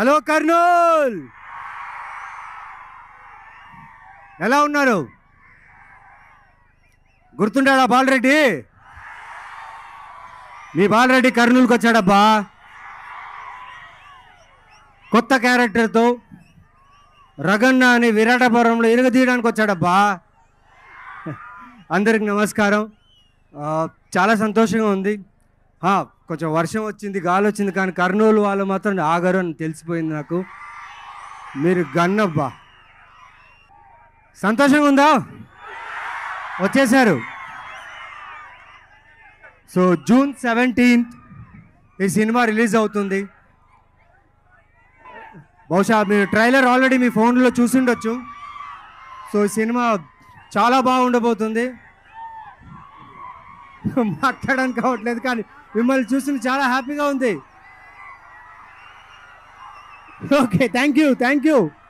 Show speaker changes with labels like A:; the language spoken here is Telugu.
A: హలో కర్నూల్ ఎలా ఉన్నారు గుర్తుంటాడా బాలరెడ్డి మీ బాలరెడ్డి కర్నూలుకి వచ్చాడబ్బా కొత్త క్యారెక్టర్తో రగన్న అని విరాటపురంలో ఇరగదీయడానికి వచ్చాడబ్బా అందరికి నమస్కారం ఆ, చాలా సంతోషంగా ఉంది ఆ, కొంచెం వర్షం వచ్చింది గాలి వచ్చింది కానీ కర్నూలు వాళ్ళు మాత్రం ఆగరు అని తెలిసిపోయింది నాకు మీరు గన్నబ్బా సంతోషంగా ఉందా వచ్చేసారు సో జూన్ సెవెంటీన్త్ ఈ సినిమా రిలీజ్ అవుతుంది బహుశా మీరు ట్రైలర్ ఆల్రెడీ మీ ఫోన్లో చూసిండొచ్చు సో ఈ సినిమా చాలా బాగుండబోతుంది మాట్లాడడానికి కావట్లేదు కానీ మిమ్మల్ని చూసి చాలా హ్యాపీగా ఉంది okay thank you thank you